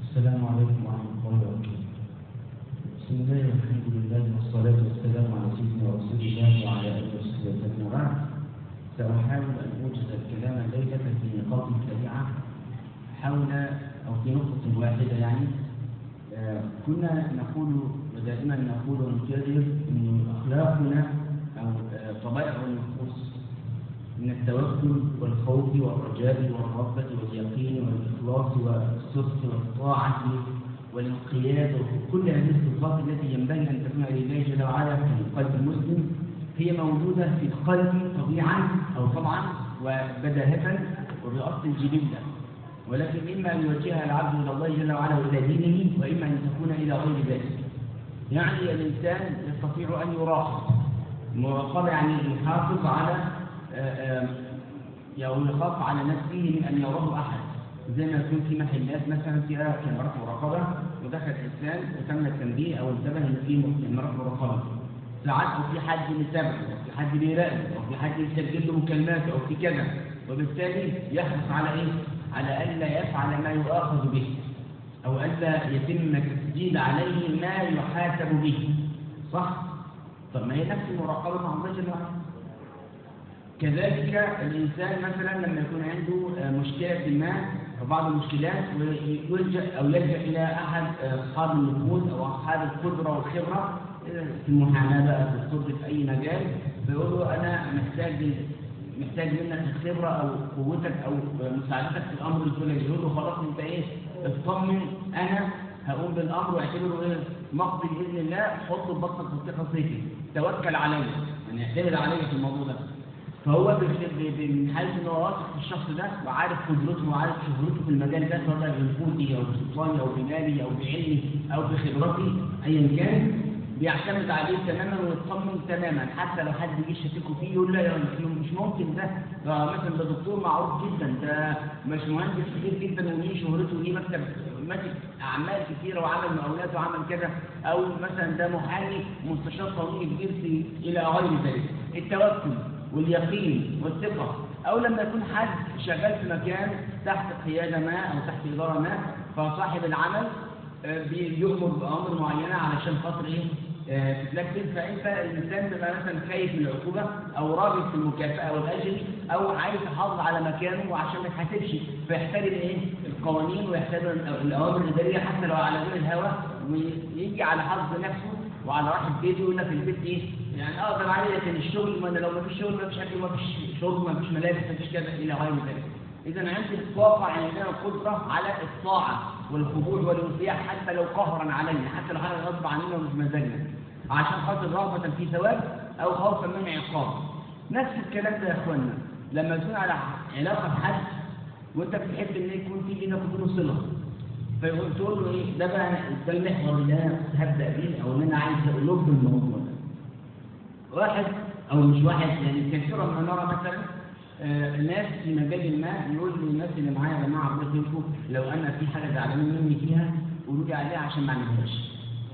السلام عليكم ورحمة الله وبركاته. بسم الله والحمد لله والصلاة والسلام على سيدنا رسول الله وعلى آله وصحبه وسلم وبعد. سأحاول أن أوجز الكلام الليلة في نقاط سريعة حول أو في نقطة واحدة يعني آه، كنا نقول ودائما نقول ونكرر أن أخلاقنا أو آه، طبائع النفوس من التوكل والخوف والرجاء والرغبة واليقين والإخلاص والصدق والطاعة والانقياد وكل هذه الصفات التي ينبغي أن تكون لله جل وعلا في قلب المسلم هي موجودة في القلب طبيعا أو طبعا وبداهة وبأصل الجبلة ولكن إما أن يوجهها العبد إلى الله جل وعلا وإلى دينه وإما أن تكون إلى غير ذلك يعني الإنسان يستطيع أن يراقب المراقبة يعني يحافظ على أو يخاف على نفسه من أن يراه أحد زي ما يكون في محلات مثلا فيها كاميرات مراقبة ودخل إنسان وتم التنبيه أو انتبه إن في كاميرات مراقبة ساعات أو في حد متابعه أو في حد بيراقبه أو في حد يسجل له مكالمات أو في كذا وبالتالي يحرص على إيه؟ على ألا يفعل ما يؤاخذ به أو ألا يتم التسجيل عليه ما يحاسب به صح؟ طب ما هي نفس المراقبة مع الله جل وعلا كذلك الإنسان مثلا لما يكون عنده مشكلة ما أو بعض المشكلات ويلجأ أو يلجأ إلى أحد أصحاب النفوذ أو أصحاب القدرة والخبرة في المحاماة بقى في الطب في أي مجال فيقول له أنا محتاج محتاج منك الخبرة أو قوتك أو مساعدتك في الأمر الفلاني يقول له خلاص أنت إيه اطمن أنا هقوم بالأمر واعتبره إيه مقضي بإذن الله حط بطنك في خصيتي توكل عليا يعني اعتمد عليا في الموضوع ده فهو من حيث ان هو واثق في الشخص ده وعارف قدرته وعارف شهرته في المجال ده سواء بنفوذي او بسلطاني او بمالي او بعلمي او بخبرتي ايا كان بيعتمد عليه تماما ويطمن تماما حتى لو حد جه يشتكوا فيه يقول لا مش ممكن ده ده مثلا ده دكتور معروف جدا ده مش مهندس كبير جدا وليه شهرته وليه مكتب ماسك اعمال كثيره وعمل مقاولات وعمل كذا او مثلا ده محامي مستشار قانوني كبير في الى غير ذلك التوكل واليقين والثقة أو لما يكون حد شغال في مكان تحت قيادة ما أو تحت إدارة ما فصاحب العمل بيؤمر بأمر معينة علشان خاطر إيه تتنفذ فأنت الإنسان بيبقى مثلا خايف من العقوبة أو راغب في المكافأة والأجر أو عايز يحافظ على مكانه وعشان ما يتحاسبش فيحترم إيه القوانين ويحترم الأوامر الإدارية حتى لو على غير الهوى ويجي على حظ نفسه وعلى راحة بيته يقول لك البيت إيه يعني اقدر عليه لكن الشغل ما لو ما فيش شغل ما فيش اكل ما فيش شرب ما فيش ملابس ما فيش كذا الى غير ذلك اذا عندي الطاقه عندنا القدره على الطاعه والخضوع والانقياد حتى لو قهرا علينا حتى لو حاجه غصب عننا ومش مزاجنا عشان خاطر رغبه في ثواب او خوفا من عقاب نفس الكلام ده يا اخوانا لما يكون على علاقه بحد وانت بتحب ان يكون في بينك وبينه صله فيقول تقول له ايه ده بقى ده المحور اللي انا هبدا بيه او اللي انا عايز اقول له في الموضوع ده واحد او مش واحد يعني كثيرا ما نرى مثلا آه ناس في مجال ما يقول للناس اللي معايا يا جماعه الله يكرمكم لو انا في حاجه زعلانين مني فيها قولوا لي عليها عشان ما اعملهاش.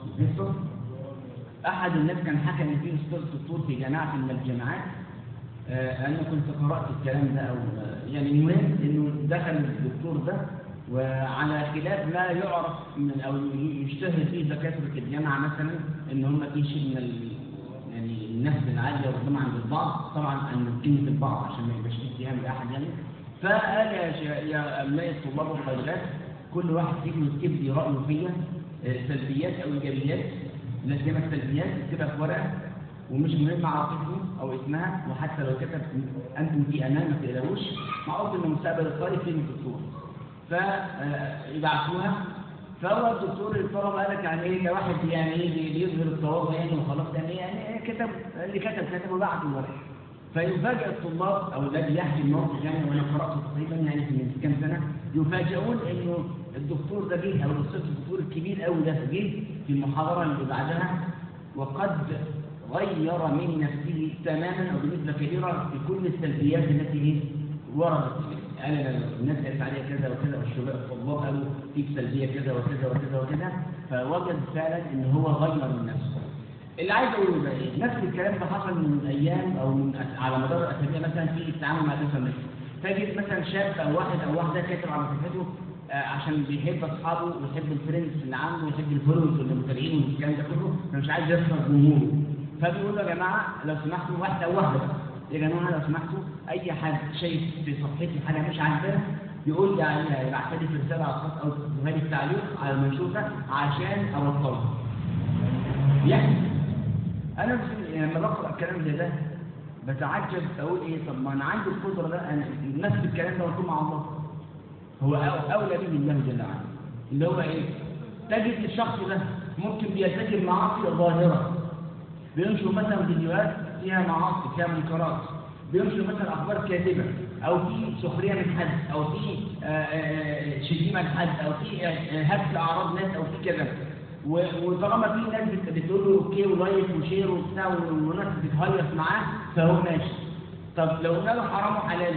احد الناس كان حكى ان في استاذ دكتور في جامعه من الجامعات آه انا كنت قرات الكلام ده او آه يعني المهم انه دخل الدكتور ده وعلى خلاف ما يعرف من او يشتهر فيه دكاتره الجامعه مثلا ان هم في شيء من يعني النفس العالية والطمع عند البعض طبعا أن قيمة البعض عشان ما يبقاش اتهام لأحد يعني فقال يا يا أبناء الطلاب والطالبات كل واحد فيكم يكتب لي رأيه فيا سلبيات أو إيجابيات لا سيما السلبيات يكتبها في ورقة ومش مهم عاطفته أو اسمها وحتى لو كتب أنتم في أمان ما تقلقوش معروف إن مستقبل الطالب فيه الدكتور فيبعثوها فهو الدكتور الطلب قال لك يعني ايه ده واحد يعني ايه بيظهر التواضع يعني وخلاص يعني يعني كتب اللي كتب كتب وبعت الورق فيفاجئ الطلاب او الذي يحكي الموقف يعني وانا قراته تقريبا يعني من كام سنه يفاجئون انه الدكتور ده جه او الاستاذ الدكتور الكبير قوي ده جه في المحاضره اللي بعدها وقد غير من نفسه تماما او بنسبه كبيره في كل السلبيات التي وردت قال الناس قالت عليها كذا وكذا والشباب الطلاب قالوا فيك سلبيه كذا وكذا وكذا وكذا فوجد فعلا ان هو غير من نفسه. اللي عايز اقوله ده ايه؟ نفس الكلام ده حصل من ايام او من أس... على مدار الاسابيع مثلا في التعامل مع الانترنت. تجد مثلا شاب او واحد او واحده كاتب على صفحته آه، عشان بيحب اصحابه ويحب الفريندز اللي عنده ويحب الفولورز اللي متابعينه والكلام ده كله فمش عايز يخسر جمهوره فبيقول له يا جماعه لو سمحتوا واحده او واحده بس. يا جماعه لو سمحتوا اي حد شايف في صفحتي حاجه مش عاجباه يقول لي عليها يبعت لي في رساله على الخاص او يكتبها لي في تعليق على المنشور ده عشان ابطلها. يعني انا مش- يعني لما بقرا كلام زي ده بتعجب اقول ايه طب ما انا عندي القدره ده انا نفس الكلام ده مطلوب مع الله هو أو- اولى به الله جل وعلا اللي هو ايه تجد الشخص ده ممكن بيرتكب معاصي ظاهره بينشر مثلا فيديوهات فيها معاصي فيها منكرات بينشر مثلا اخبار كاذبه او في سخريه من حد او في آه، آه، شتيمه لحد او في آه، آه، هتك اعراض ناس او في كذا و- وطالما في ناس بت- بتقول له اوكي ولايك وشير وبتاع وناس بتهيص معاه فهو ماشي طب لو قلنا له حرام وحلال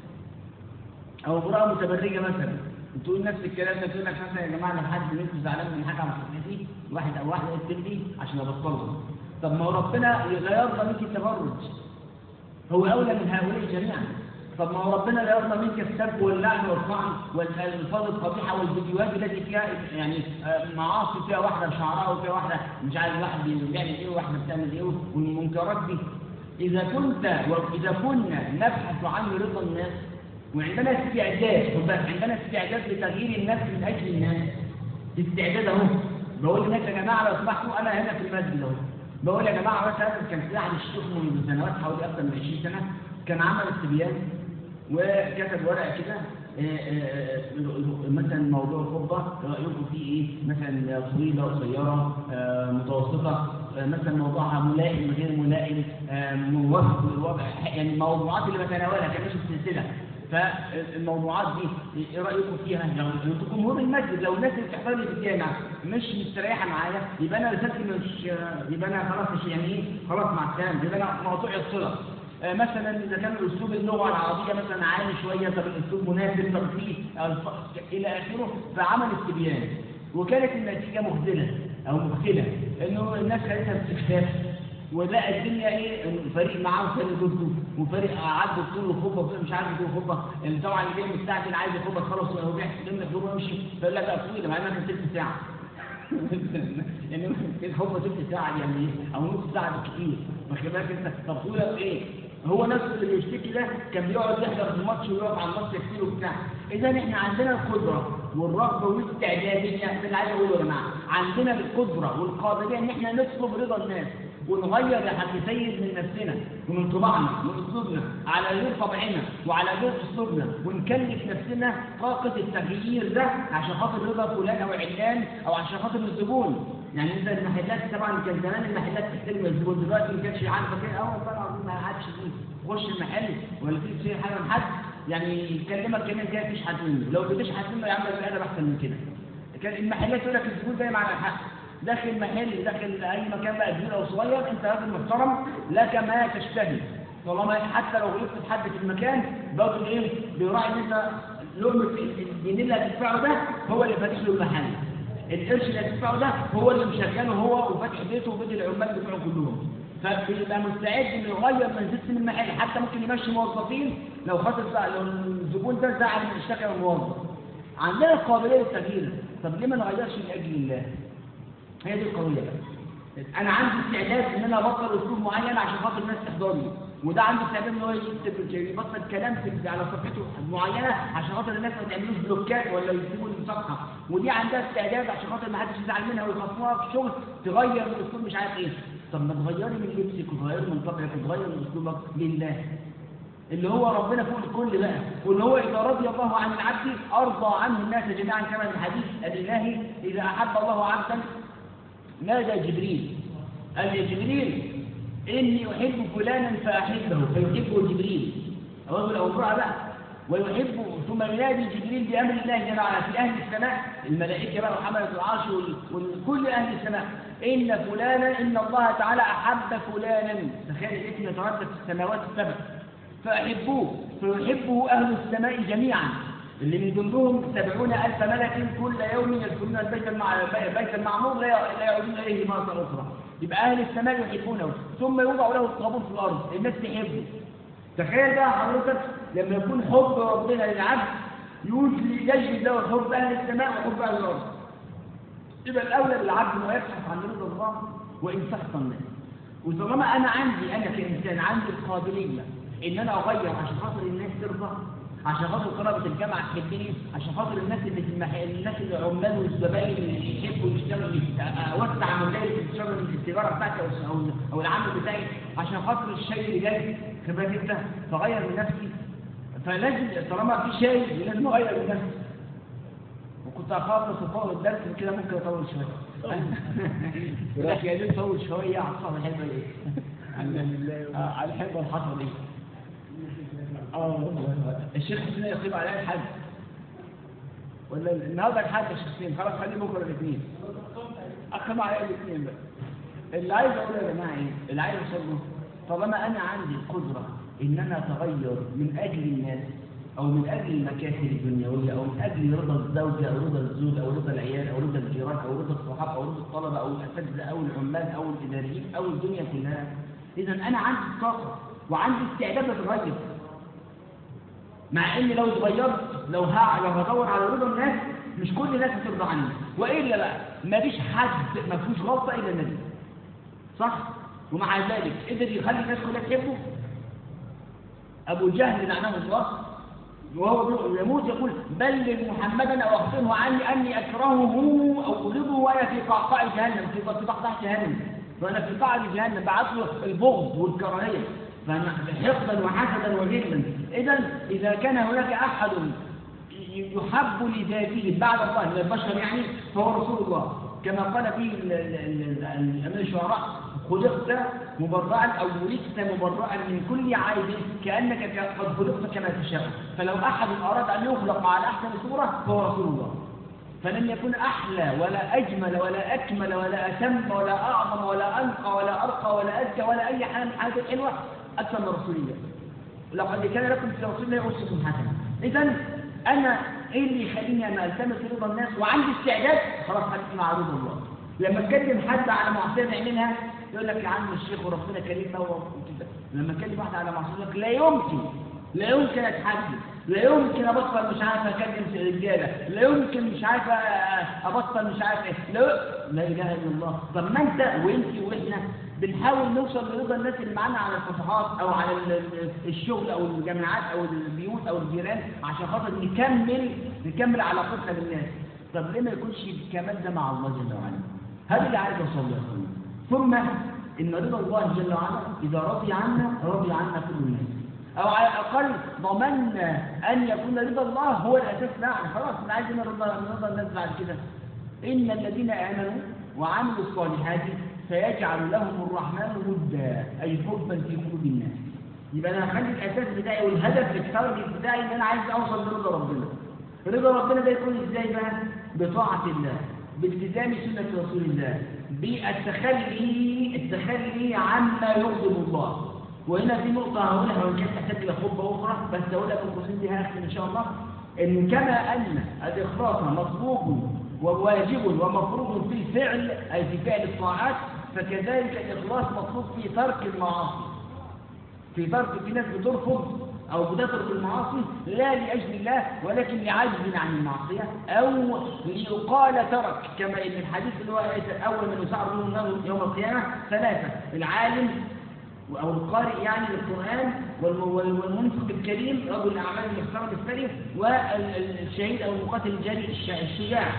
او امراه متبرجه مثلا تقول نفس الكلام ده تقول لك مثلا يا جماعه لو حد منكم زعلان من حاجه على صفحتي واحد او واحده يكتب لي عشان ابطلها طب ما هو ربنا يغيرنا منك التبرج هو اولى من هؤلاء جميعا طب ما هو ربنا لا يرضى منك السب واللعن والطعن والالفاظ القبيحه والفيديوهات التي فيها يعني آه، معاصي فيها واحده شعرها وفيها واحده مش عارف واحد بيعمل ايه وواحده بتعمل ايه والمنكرات دي اذا كنت واذا كنا نبحث عن رضا الناس وعندنا استعداد خد بالك عندنا استعداد لتغيير الناس من اجل الناس استعداد اهو بقول للناس يا جماعه لو سمحتوا انا هنا في المسجد اهو بقول يا جماعه مثلا كان في احد الشيوخ منذ سنوات حوالي اكثر من 20 سنه كان عمل استبيان وكتب ورقه كده آه، آه، آه، مثلا موضوع الخطبه رايكم فيه ايه مثلا طويله قصيره آه، متوسطه آه، مثلا موضوعها ملائم غير ملائم آه، موافق للوضع يعني الموضوعات اللي بتناولها كان ماشي في سلسله فالموضوعات دي ايه رايكم فيها؟ لو انتوا جمهور المسجد لو الناس اللي بتحضر لي في الجامع مش مستريحه معايا يبقى انا رسالتي مش يبقى انا خلاص مش يعني ايه خلاص مع السلامه يبقى انا مقطوع الصله آه، مثلا اذا كان اسلوب اللغه العربيه مثلا عالي شويه طب الاسلوب مناسب طب في الف- الى اخره فعمل استبيان وكانت النتيجه مخزله او مخزله انه الناس خدتها باستخفاف ولقى الدنيا ايه فريق معاه وفريق ضده وفريق عدوا طول الخطبه وفريق مش عارف طول الخطبه اللي طبعا اللي جاي مستعجل عايز الخطبه تخلص وهو بيحكي لنا الخطبه ويمشي فيقول لك بقى طويله مع انها كانت ثلث ساعه يعني الخطبه ثلث ساعه يعني ايه او نص ساعه بالكثير واخد بالك انت طب طويله ايه هو نفس اللي بيشتكي ده كان بيقعد يحضر في الماتش ويقف على الماتش كتير وبتاع اذا احنا عندنا القدره والرغبه والاستعداديه ده اللي عايز اقوله يا جماعه عندنا القدره والقابليه ان احنا نطلب رضا الناس ونغير يا حاج سيد من نفسنا ومن طباعنا ومن اسلوبنا على غير طبعنا وعلى غير اسلوبنا ونكلف نفسنا طاقه التغيير ده عشان خاطر رضا فلان او علان او عشان خاطر الزبون يعني انت المحلات طبعا كان زمان المحلات تحترم الزبون دلوقتي ما كانش عارفه كده اه والله العظيم ما حدش يخش المحل ولا في شيء حاجه من حد يعني يكلمك كلمه كده تشحت منه لو بتشحت منه يا عم يبقى ادب احسن من كده كان المحلات يقول لك الزبون دايما على الحق داخل محل داخل اي مكان بقى كبير او صغير انت راجل محترم لك ما تشتهي طالما حتى لو غلطت في حد في المكان برضه ايه بيراعي ان انت لقمه الجنيه اللي هتدفعه ده هو اللي فاتح له المحل القرش اللي هتدفعه ده هو اللي مشغله هو وفاتح بيته وبيت العمال بتوعه كلهم فبيبقى مستعد انه يغير من زيت من المحل حتى ممكن يمشي موظفين لو خاطر زعل- لو الزبون ده زعل من اشتكى من الموظف عندنا القابليه للتغيير طب ليه ما نغيرش لاجل الله هي دي القضيه بقى انا عندي استعداد ان انا ابطل اسلوب معين عشان خاطر الناس تحضر لي وده عنده استعداد ان هو يكتب يبطل كلام في على صفحته معينه عشان خاطر الناس ما تعملوش بلوكات ولا يسيبوا الصفحه ودي عندها استعداد عشان خاطر ما حدش يزعل منها ويخصموها في الشغل تغير من اسلوب مش عارف ايه طب ما تغيري من لبسك وتغيري من طبعك وتغيري من اسلوبك لله اللي هو ربنا فوق الكل بقى واللي هو إذا رضي الله عن العبد أرضى عنه الناس جميعا كما في الحديث الإلهي إذا أحب الله عبدا نادى جبريل قال يا جبريل إني أحب فلانا فأحبه فيحبه جبريل رجل أو امرأة بقى ويحب ثم ينادي جبريل بأمر الله جل وعلا في أهل السماء الملائكة بقى وحملة العرش وال- وكل أهل السماء إن فلانا إن الله تعالى أحب فلانا تخيل الاسم يتردد في السماوات السبع فأحبوه فيحبه أهل السماء جميعا اللي من ضمنهم سبعون ألف ملك كل يوم يدخلون البيت المع... البيت المعمور لا لا يعودون إليه مرة أخرى يبقى أهل السماء يحبونه ثم يوضع له القبول في الأرض الناس تحبه تخيل بقى حضرتك لما يكون حب ربنا للعبد يوجد يجري له حب اهل السماء وحب اهل الارض يبقى الاولى بالعبد انه يبحث عن رضا الله وان سخط الناس وطالما انا عندي انا كانسان عندي القابليه ان انا اغير عشان خاطر الناس ترضى عشان خاطر طلبه الجامعه تحبني عشان خاطر الناس اللي في المح... الناس العمال والزبائن اللي يحبوا يشتغلوا اوسع من دايره الشغل التجاره بتاعتي او او, أو العمل بتاعي عشان خاطر الشيء اللي جاي خبرك انت فغير من نفسي فلازم طالما في شيء لازم اغير من نفسي وكنت اخاف اطول الدرس كده ممكن اطول شويه لكن يا ريت اطول شويه على الصفحه الحلوه ايه على الحلوه الحصل ايه اه الشيخ حسين يقيم عليها الحج ولا النهارده الحج يا شيخ حسين خلاص خليه بكره الاثنين اقيم عليها الاثنين بقى اللي عايز اقوله يا جماعه ايه اللي عايز اوصله طالما انا عندي القدره ان انا اتغير من اجل الناس او من اجل المكاسب الدنيويه او من اجل رضا الزوجه او رضا الزوج او رضا العيال او رضا الجيران او رضا الصحاب او رضا الطلبه او الاساتذه او العمال او الاداريين او الدنيا كلها اذا انا عندي الطاقه وعندي استعداد اتغير مع ان لو اتغيرت لو ها لو هدور على رضا الناس مش كل الناس هترضى عني والا بقى ما فيش حد ما فيهوش غلطه الا النبي صح ومع ذلك قدر يخلي الناس كلها تحبه ابو جهل لعنه الله وهو يموت يقول بلغ محمدا او اخبره عني اني اكرهه او ابغضه وانا في قعقاع جهنم في قعقاع جهنم وانا في قاع جهنم بعت له البغض والكراهيه حقدا وحسدا وغلا اذا اذا كان هناك احد يحب لذاته بعد الله من البشر يعني فهو رسول الله كما قال فيه الامير الشعراء خلقت مبرعا او ولدت مبرعا من كل عيب كانك قد خلقت كما تشاء فلو احد اراد ان يخلق على احسن صوره فهو رسول الله فلم يكن احلى ولا اجمل ولا اكمل ولا اتم ولا اعظم ولا انقى ولا ارقى ولا ازكى ولا اي حاجه من الحاجات الحلوه اكثر من رسول الله لقد كان لكم في رسول الله اسوه حسنه اذا انا ايه اللي يخليني انا التمس رضا الناس وعندي استعداد خلاص هدخل مع رضا الله لما تكلم حد على معصيه نعملها يقول لك يا عم الشيخ وربنا كريم وكده لما تكلم واحد على معصيه يقول لك لا يمكن لا يمكن اتحدث لا يمكن ابطل مش عارف اكلم رجاله لا يمكن مش عارف ابطل مش عارف ايه لا لا اله الا الله طب ما انت وانت واحنا بنحاول نوصل لرضا الناس اللي معانا على الصفحات او على الشغل او الجامعات او البيوت او الجيران عشان خاطر نكمل نكمل علاقتنا بالناس طب ليه ما يكونش الكمال ده مع الله جل وعلا هذا اللي عايز اوصل له يا اخوانا ثم ان رضا الله جل وعلا اذا رضي عنا رضي عنا كل الناس او على الاقل ضمننا ان يكون رضا الله هو الاساس معنا خلاص انا عايز رضا رضا الناس بعد كده ان الذين امنوا وعملوا الصالحات سيجعل لهم الرحمن ودا اي حبا في قلوب الناس يبقى انا هخلي الاساس بتاعي والهدف التارجت بتاعي ان انا عايز اوصل لرضا ربنا رضا ربنا ده يكون ازاي بقى بطاعه الله بالتزام سنه رسول الله بالتخلي التخلي عما يغضب الله وهنا في نقطة هقولها وإن كانت تحتاج إلى خطبة أخرى بس هقولها في القصيدة دي هختم إن شاء الله إن كما أن الإخلاص مطلوب وواجب ومفروض في الفعل أي في فعل الطاعات فكذلك الإخلاص مطلوب في ترك المعاصي في ترك في ناس بترفض أو بتترك المعاصي لا لأجل الله ولكن لعجز عن المعصية أو ليقال ترك كما إن الحديث اللي هو أول من يسعر منه يوم القيامة ثلاثة العالم أو القارئ يعني للقرآن والمنفق الكريم رجل الأعمال المحترم السري والشهيد أو المقاتل الجريء الشجاع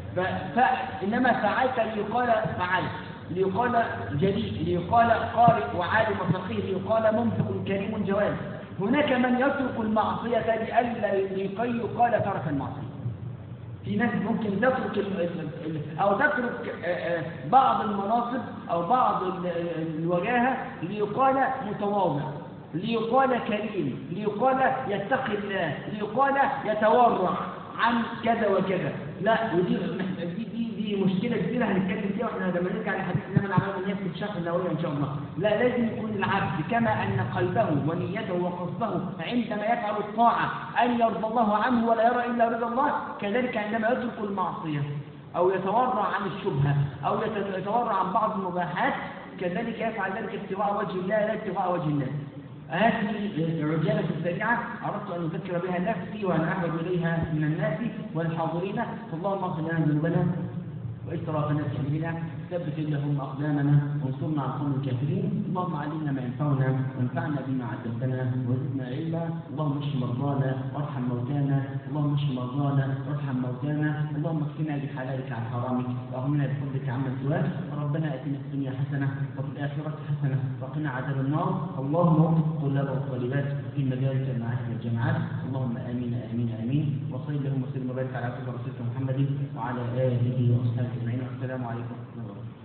فإنما فعلت ليقال فعلت ليقال جليل ليقال قارئ وعالم وفقيه ليقال منفق كريم جواد هناك من يترك المعصية لئلا لكي يقال ترك المعصية في ناس ممكن تترك او تترك بعض المناصب او بعض الوجاهه ليقال متواضع ليقال كريم ليقال يتقي الله ليقال يتورع عن كذا وكذا لا ودي دي دي, دي مشكله كبيره هنتكلم فيها واحنا لما نرجع لحديث انما الاعمال بالنيات في الشهر الاولي ان شاء الله لا لازم يكون العبد كما ان قلبه ونيته وقصده عندما يفعل الطاعه ان يرضى الله عنه ولا يرى الا رضا الله كذلك عندما يترك المعصيه او يتورع عن الشبهه او يتورع عن بعض المباحات كذلك يفعل ذلك ابتغاء وجه الله لا ابتغاء وجه الله هذه عجالة سريعة أردت أن أذكر بها نفسي وأن أعبد إليها من الناس والحاضرين فاللهم اغفر لنا ذنوبنا وإسرافنا في أمرنا ثبت اللهم أقدامنا وانصرنا على القوم الكافرين اللهم علمنا ما ينفعنا وانفعنا بما علمتنا وزدنا علما اللهم اشف مرضانا وارحم موتانا اللهم اشف مرضانا وارحم موتانا اللهم اكفنا بحلالك عن حرامك واغننا بفضلك عمن سواك ربنا اتنا في الدنيا حسنه وفي الاخره حسنه وقنا عذاب النار اللهم وفق الطلاب والطالبات في مدارس المعاهد والجامعات اللهم امين امين امين وصل اللهم وسلم وبارك على عبدك ورسولك محمد وعلى اله واصحابه اجمعين والسلام عليكم ورحمه الله وبركاته